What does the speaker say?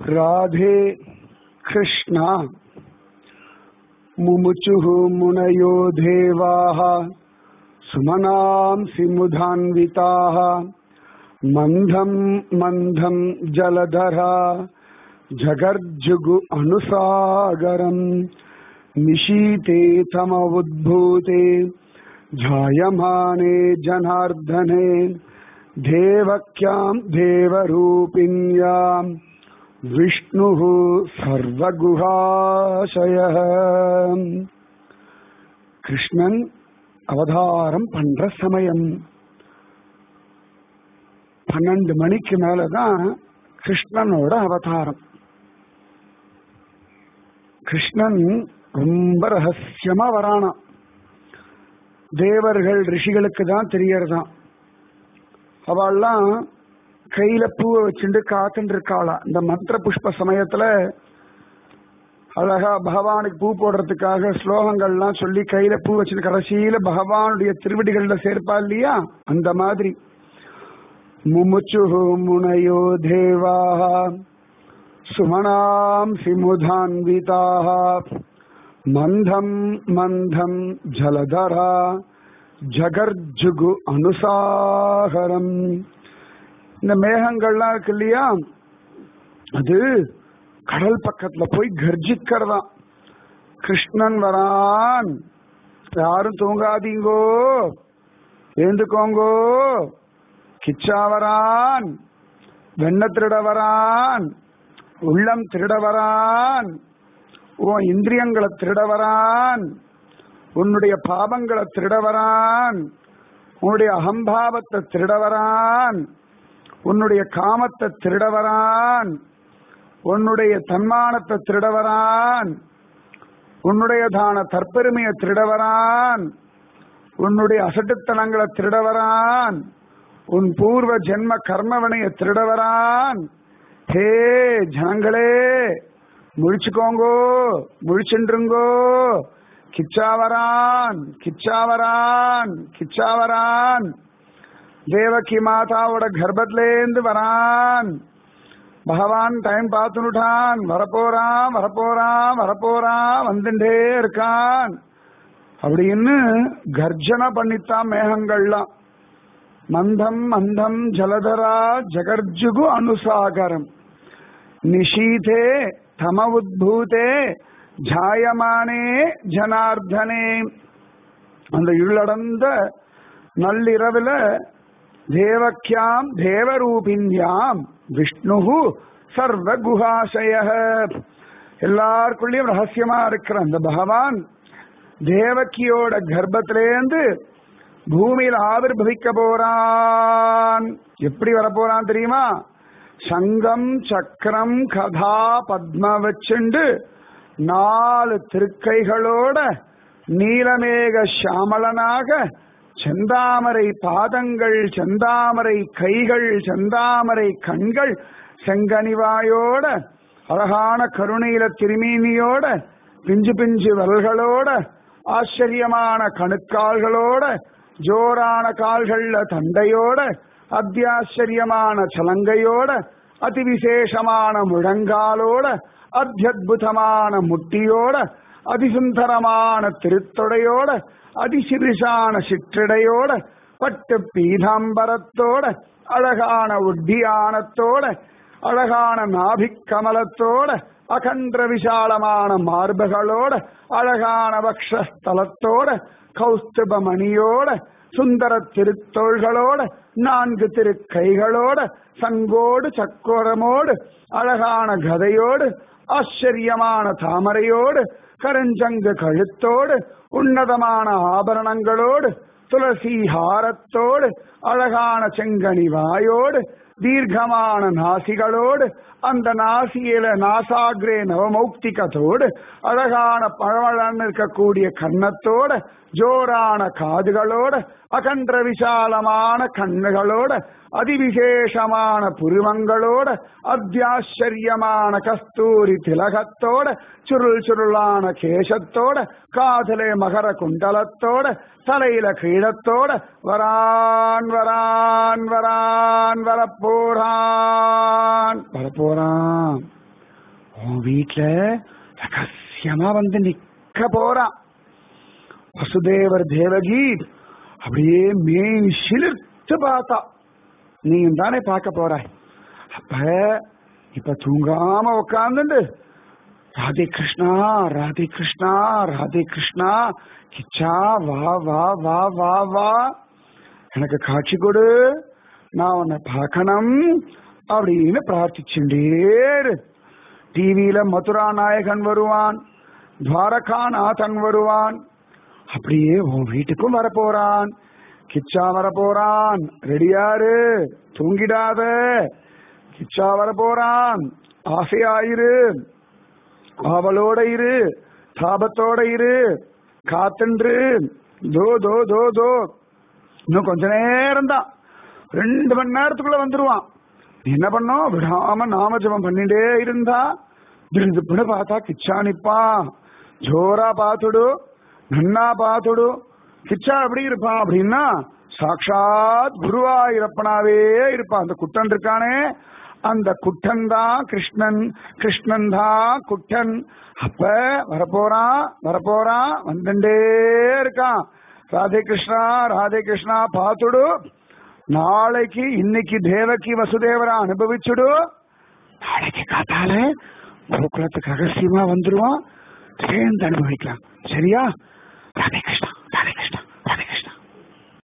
राधे कृष्णा मुमुचुः मुनयो देवाः सुमनांसि मुधान्विताः मन्धं मन्धं जलधरा जगर्जुगु अनुसागरम् निशीते तमवुद्भूते जायमाने जनार्दने देवक्यां देवरूपिण्यां विष्णुः सर्वगुहाशयः கிருஷ்ணன் அவதாரம் பண்ற சமயம் பன்னெண்டு மணிக்கு மேலதான் கிருஷ்ணனோட அவதாரம் கிருஷ்ணன் ரொம்ப ரகசியமா வரானாம் தேவர்கள் ரிஷிகளுக்கு தான் தெரியறதாம் அவள்லாம் கையில பூவை வச்சுட்டு காத்துட்டு இருக்காளாம் இந்த மந்திர புஷ்ப சமயத்துல அழகா பகவானுக்கு பூ போடுறதுக்காக ஸ்லோகங்கள்லாம் சொல்லி கையில பூ வச்சுட்டு கடைசியில பகவானுடைய திருவடிகள்ல சேர்ப்பா இல்லையா அந்த மாதிரி முமுச்சு முனையோ தேவாக சுமனாம்சி முதான்விதாக மந்தம் மந்தம் ஜலதரா ஜகர்ஜுகு அனுசாகரம் இந்த மேகங்கள்லாம் இருக்கு இல்லையா அது கடல் பக்கத்துல போய் கர்ஜிக்கிறதாம் கிருஷ்ணன் வரான் யாரும் தூங்காதீங்கோ எழுந்துக்கோங்கோ கிச்சா வரான் வெண்ண திருட வரான் உள்ளம் திருட வரான் உன் இந்திரியங்களை திருட வரான் உன்னுடைய பாவங்களை திருட வரான் உன்னுடைய அகம்பாவத்தை திருட வரான் உன்னுடைய காமத்தை திருட வரான் உன்னுடைய தன்மானத்தை திருட வரான் உன்னுடையதான தற்பெருமையை திருட வரான் உன்னுடைய அசட்டுத்தனங்களை திருட வரான் உன் பூர்வ ஜென்ம கர்மவனையை திருட வரான் ஹே ஜனங்களே முழிச்சுக்கோங்கோ முழிச்சுருங்கோ கிச்சாவரான் கிச்சாவரான் கிச்சாவரான் தேவகி மாதாவோட கர்ப்பத்திலேந்து வரான் பகவான் டைம் பார்த்துட்டான் வரப்போறான் வரப்போறான் வரப்போறான் வந்துட்டே இருக்கான் அப்படின்னு கர்ஜனை பண்ணித்தான் மேகங்கள்லாம் மந்தம் மந்தம் ஜலதரா ஜகர்ஜுகு அனுசாகரம் நிஷீதே தம உத்பூதே ஜாயமானே ஜனார்தனே அந்த இருளடந்த நள்ளிரவுல தேவக்கியாம் தேவரூபின்யாம் விஷ்ணு சர்வ குஹாசய எல்லாருக்குள்ளயும் ரகசியமா இருக்கிற அந்த பகவான் தேவக்கியோட கர்ப்பத்திலேந்து பூமியில் ஆவிர்வவிக்க போறான் எப்படி வரப்போறான் தெரியுமா சங்கம் சக்கரம் கதா பத்ம வச்சுண்டு நாலு திருக்கைகளோட நீலமேக சாமலனாக செந்தாமரை பாதங்கள் செந்தாமரை கைகள் செந்தாமரை கண்கள் செங்கனிவாயோட அழகான கருணையில திருமீனியோட பிஞ்சு பிஞ்சு வல்களோட ஆச்சரியமான கணுக்கால்களோட ஜோரான கால்கள்ல தண்டையோட அத்தியாச்சரியமான சலங்கையோட அதிவிசேஷமான முழங்காலோட அத்தியுதமான முட்டியோட அதிசுந்தரமான திருத்தொடையோட அதிசிறிசான சிற்றிடையோட பட்டு பீதாம்பரத்தோட அழகான உத்தியானத்தோட அழகான நாபிக் கமலத்தோட அகன்ற விசாலமான மார்புகளோட அழகான வக்ஷஸ்தலத்தோட கௌஸ்துப மணியோட சுந்தர திருத்தோள்களோட நான்கு திருக்கைகளோட சங்கோடு சக்கோரமோடு அழகான கதையோடு ஆச்சரியமான தாமரையோடு கருஞ்சங்கு கழுத்தோடு உன்னதமான ஆபரணங்களோடு துளசி ஹாரத்தோடு அழகான செங்கனி வாயோடு தீர்க்கமான நாசிகளோடு அந்த நாசியில நாசாகிரே நவமௌக்திகத்தோடு அழகான பழவழன்னு இருக்கக்கூடிய கன்னத்தோட ஜோரான காதுகளோட அகன்ற விசாலமான கண்ணுகளோட அதிவிசேஷமான புருவங்களோட அத்தியாச்சரியமான கஸ்தூரி திலகத்தோட சுருள் சுருளான கேசத்தோட காதலே மகர குண்டலத்தோட தலையில கீழத்தோட வரான் வரான் வரான் வரப்போறான் வரப்போறான் உன் வீட்டுல ரகசியமா வந்து நிக்க போறான் வசுதேவர் தேவகி அப்படியே மேனி சிலிர்த்து பார்த்தா நீயும் தானே பார்க்க போறாய் அப்ப இப்ப தூங்காம உட்கார்ந்துண்டு ராதே கிருஷ்ணா ராதே கிருஷ்ணா ராதே கிருஷ்ணா கிச்சா வா வா வா வா வா எனக்கு காட்சி கொடு நான் உன்னை பார்க்கணும் அப்படின்னு பிரார்த்திச்சுட்டே இரு டிவியில மதுரா நாயகன் வருவான் துவாரகாநாதன் வருவான் அப்படியே உன் வீட்டுக்கும் வரப்போறான் கிச்சா வரப்போறான் ரெடியாரு தூங்கிடாத கிச்சா வரப்போறான் ஆசையாயிரு ஆவலோட இரு தாபத்தோட இரு காத்தன்று தோ தோ தோ தோ இன்னும் கொஞ்ச நேரம் தான் ரெண்டு மணி நேரத்துக்குள்ள வந்துருவான் நீ என்ன பண்ணோம் விடாம நாம ஜபம் பண்ணிட்டே இருந்தா திருதுப்புன்னு பார்த்தா கிச்சா நிப்பான் ஜோரா பார்த்துடு நன்னா பார்த்துடு கிச்சா எப்படி இருப்பான் அப்படின்னா சாட்சாத் குருவாயிரப்பனாவே இருப்பான் அந்த குட்டன் இருக்கானே அந்த குட்டன் தான் கிருஷ்ணன் கிருஷ்ணன் தான் குட்டன் அப்ப வரப்போறான் வரப்போறான் வந்துட்டே இருக்கான் ராதே கிருஷ்ணா ராதே கிருஷ்ணா பார்த்துடு நாளைக்கு இன்னைக்கு தேவகி வசுதேவரா அனுபவிச்சுடு நாளைக்கு காத்தால கோகுலத்துக்கு ரகசியமா வந்துருவான் சேர்ந்து அனுபவிக்கலாம் சரியா ராதே கிருஷ்ணா ராதே கிருஷ்ணா ராதே கிருஷ்ணா